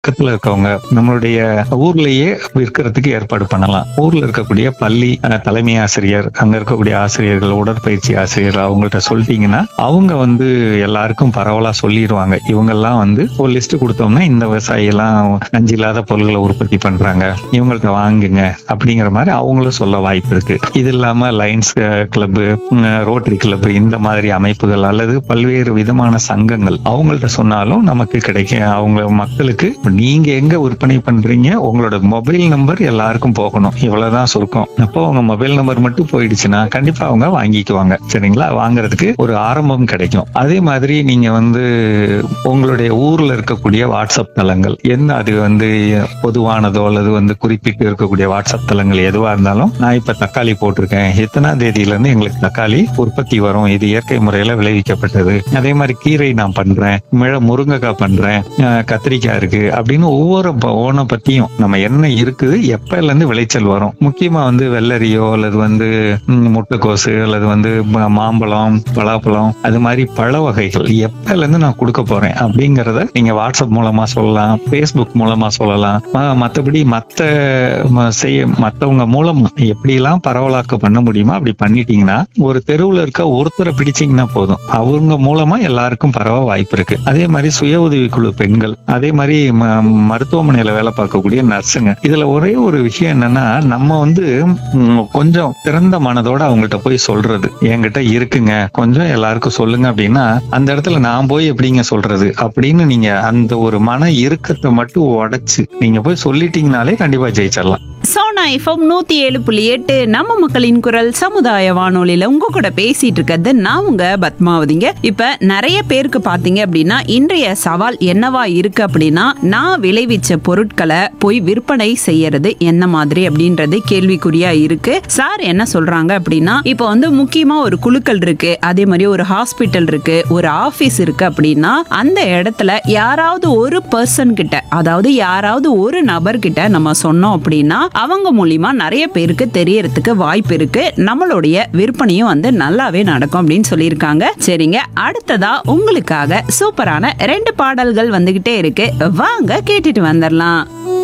பக்கத்துல இருக்கவங்க நம்மளுடைய ஊர்லயே விற்கிறதுக்கு ஏற்பாடு பண்ணலாம் ஊர்ல இருக்கக்கூடிய பள்ளி அஹ், தலைமை ஆசிரியர் அங்க இருக்கக்கூடிய ஆசிரியர்கள் உடற்பயிற்சி ஆசிரியர் அவங்கள்ட்ட சொல்லிட்டீங்கன்னா அவங்க வந்து எல்லாருக்கும் பரவலா சொல்லிடுவாங்க இவங்கெல்லாம் வந்து ஒரு லிஸ்ட் கொடுத்தோம்னா இந்த விவசாயி எல்லாம் நஞ்சு இல்லாத பொருட்களை உற்பத்தி பண்றாங்க இவங்கள்ட்ட வாங்குங்க அப்படிங்கிற மாதிரி அவங்களும் சொல்ல வாய்ப்பு இருக்கு இது இல்லாம லைன்ஸ் கிளப் ரோட்டரி கிளப் இந்த மாதிரி அமைப்புகள் அல்லது பல்வேறு விதமான சங்கங்கள் அவங்கள்ட்ட சொன்னாலும் நமக்கு கிடைக்கும் அவங்க மக்களுக்கு நீங்க எங்க விற்பனை பண்றீங்க உங்களோட மொபைல் நம்பர் எல்லாருக்கும் போகணும் இவ்வளவுதான் சுருக்கம் அப்போ உங்க மொபைல் நம்பர் மட்டும் போயிடுச்சுன்னா கண்டிப்பா அவங்க வாங்கிக்குவாங்க சரிங்களா வாங்குறதுக்கு ஒரு ஆரம்பம் கிடைக்கும் அதே மாதிரி நீங்க வந்து உங்களுடைய ஊர்ல இருக்கக்கூடிய வாட்ஸ்அப் தளங்கள் என்ன அது வந்து பொதுவானதோ அல்லது வந்து குறிப்பிட்டு இருக்கக்கூடிய வாட்ஸ்அப் தளங்கள் எதுவா இருந்தாலும் நான் இப்ப தக்காளி போட்டிருக்கேன் எத்தனாம் தேதியில இருந்து எங்களுக்கு தக்காளி உற்பத்தி வரும் இது இயற்கை முறையில விளைவிக்கப்பட்டது அதே மாதிரி கீரை நான் பண்றேன் மிள முருங்கைக்காய் பண்றேன் அஹ் கத்திரிக்காய் இருக்கு அப்படின்னு ஒவ்வொரு ப- ஓனை பத்தியும் நம்ம என்ன இருக்குது எப்பல இருந்து விளைச்சல் வரும் முக்கியமா வந்து வெள்ளரியோ அல்லது வந்து ம், முட்டைக்கோசு அல்லது வந்து ம- மாம்பழம் பலாப்பழம் அது மாதிரி பழ வகைகள் எப்பல இருந்து நான் கொடுக்க போறேன் அப்படிங்கறத நீங்க வாட்ஸ்அப் மூலமா சொல்லலாம் ஃபேஸ்புக் மூலமா சொல்லலாம் ம- மத்தபடி மத்த ம- செய்ய மத்தவங்க மூலமா எப்படி எல்லாம் பரவலாக்க பண்ண முடியுமோ அப்படி பண்ணிட்டீங்கன்னா ஒரு தெருவுல இருக்க ஒருத்தரை பிடிச்சீங்கன்னா போதும் அவங்க மூலமா எல்லாருக்கும் பரவ வாய்ப்பு இருக்கு அதே மாதிரி சுய உதவிக்குழு பெண்கள் அதே மாதிரி ம- மருத்துவமனையில வேலை பார்க்கக்கூடிய நர்ஸுங்க இதுல ஒரே ஒரு விஷயம் என்னன்னா நம்ம வந்து ம், கொஞ்சம் திறந்த மனதோட அவங்கள்ட்ட போய் சொல்றது என்கிட்ட இருக்குங்க கொஞ்சம் எல்லாருக்கும் சொல்லுங்க அப்படின்னா அந்த இடத்துல நான் போய் எப்படிங்க சொல்றது அப்படின்னு நீங்க அந்த ஒரு மன இறுக்கத்தை மட்டும் உடைச்சு நீங்க போய் சொல்லிட்டீங்கனாலே கண்டிப்பா ஜெயிச்சிடலாம் சோனா எஃப்எம் நூத்தி ஏழு புள்ளி எட்டு நம்ம மக்களின் குரல் சமுதாய வானொலியில உங்க கூட பேசிட்டு இருக்கிறது நான் உங்க பத்மாவதிங்க இப்ப நிறைய பேருக்கு பாத்தீங்க அப்படின்னா இன்றைய சவால் என்னவா இருக்கு அப்படின்னா நான் விளைவிச்ச பொருட்களை போய் விற்பனை செய்யறது என்ன மாதிரி அப்படின்றது கேள்விக்குறியா இருக்கு சார் என்ன சொல்றாங்க அப்படின்னா இப்போ வந்து முக்கியமா ஒரு குழுக்கள் இருக்கு அதே மாதிரி ஒரு ஹாஸ்பிட்டல் இருக்கு ஒரு ஆபீஸ் இருக்கு அப்படின்னா அந்த இடத்துல யாராவது ஒரு பர்சன் கிட்ட அதாவது யாராவது ஒரு நபர் கிட்ட நம்ம சொன்னோம் அப்படின்னா அவங்க மூலியமா நிறைய பேருக்கு தெரியறதுக்கு வாய்ப்பு இருக்கு நம்மளுடைய விற்பனையும் வந்து நல்லாவே நடக்கும் அப்படின்னு சொல்லியிருக்காங்க சரிங்க அடுத்ததா உங்களுக்காக சூப்பரான ரெண்டு பாடல்கள் வந்துகிட்டே இருக்கு வாங்க கேட்டுட்டு வந்துடலாம்